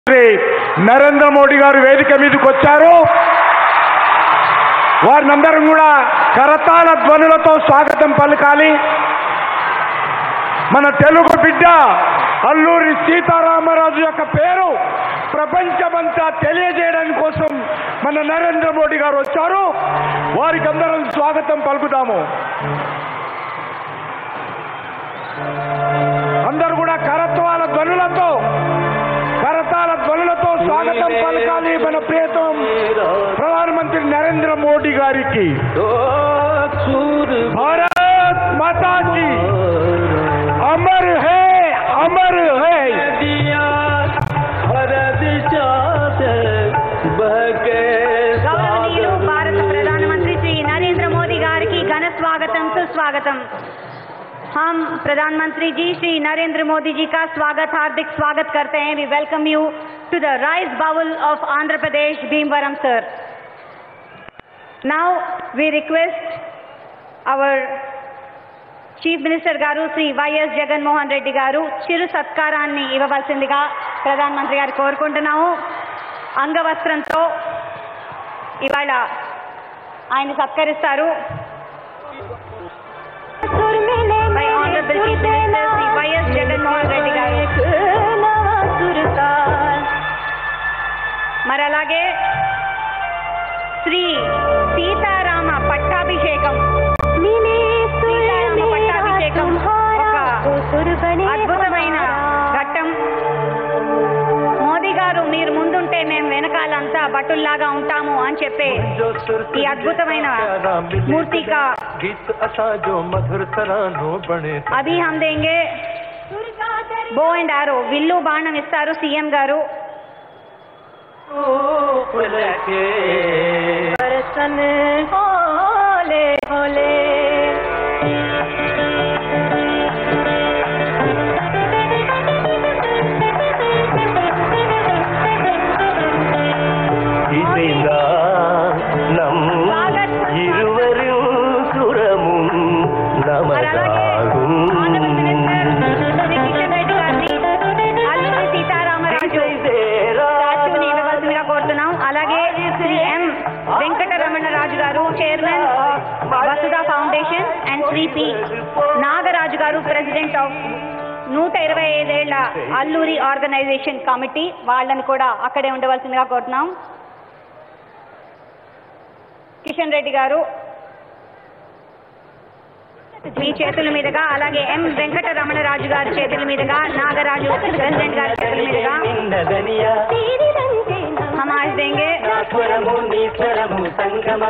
శ్రీ నరేంద్ర మోడీ గారు వేదిక మీదకి వచ్చారు వారినందరం కూడా కరతాళ ధ్వనులతో స్వాగతం పలకాలి మన తెలుగు బిడ్డ అల్లూరి సీతారామరాజు యొక్క పేరు ప్రపంచమంతా తెలియజేయడానికి కోసం మన నరేంద్ర మోడీ గారు వచ్చారు వారికి అందరం స్వాగతం పలుకుతాము అందరూ కూడా కరత్వాల ధ్వనులతో కరతాల ధ్వనులతో స్వాగతం పలకాలి మన ప్రియతం ప్రధానమంత్రి నరేంద్ర మోడీ గారికి భారత్ మాతా की अमर है अमर है గౌరవనీయులు భారత ప్రధానమంత్రి శ్రీ నరేंद्र मोदी గారికి ఘన స్వాగతం సుస్వాగతం हम प्रधानमंत्री जी श्री नरेंद्र मोदी जी का स्वागत हार्दिक स्वागत करते हैं we welcome you to the rice bowl of Andhra Pradesh Bhimavaram sir now we request our chief minister గారు శ్రీ వైఎస్ జగన్మోహన్ రెడ్డి గారు చిరు సత్కారాన్ని ఇవ్వవలసిందిగా ప్రధానమంత్రి గారు కోరుకుంటున్నాము అంగవస్త్రంతో ఇవాళ ఆయన సత్కరిస్తారు By Honorable Chief Minister Shri YS Jaganmohan Reddy garu మరి అలాగే శ్రీ సీతారామ పట్టాభిషేకం సీతారామ పట్టాభిషేకం ఒక అద్భుతమైన ఘట్టం మోదీ గారు మీరు ముందుంటే మేము వెనకాలంతా భటుల్లాగా ఉంటాము అని చెప్పే ఈ అద్భుతమైన మూర్తి का गीत असा जो मधुर तरानो बने అభి హమ్ దేంగే బో అండ్ ఆరో విల్లు బాణం ఇస్తారు సీఎం గారు के హోలే హోలే ఇదిలా నం ഇരുവരും സുരമും మరి అలాగే ఆనరబుల్ మినిస్టర్ శ్రీ కిషన్ రెడ్డి గారిని అల్లూరి సీతారామరాజు స్టాచ్యూని ఇవ్వవలసిందిగా కోరుతున్నాం అలాగే Shri M Venkataramanaraju garu chairman Vasudha foundation and Shri P Nagaraju garu president of నూట ఇరవై ఐదేళ్ల అల్లూరి ఆర్గనైజేషన్ కమిటీ వాళ్ళని కూడా అక్కడే ఉండవలసిందిగా కోరుతున్నాం కిషన్ రెడ్డి గారు మీ చేతుల మీదుగా అలాగే ఎం వెంకటరమణరాజు గారి చేతుల మీదుగా నాగరాజు ప్రెసిడెంట్ గారి చేతుల మీదుగా నదనియా हम आज देंगे స్వరము నీ స్వరము సంగమ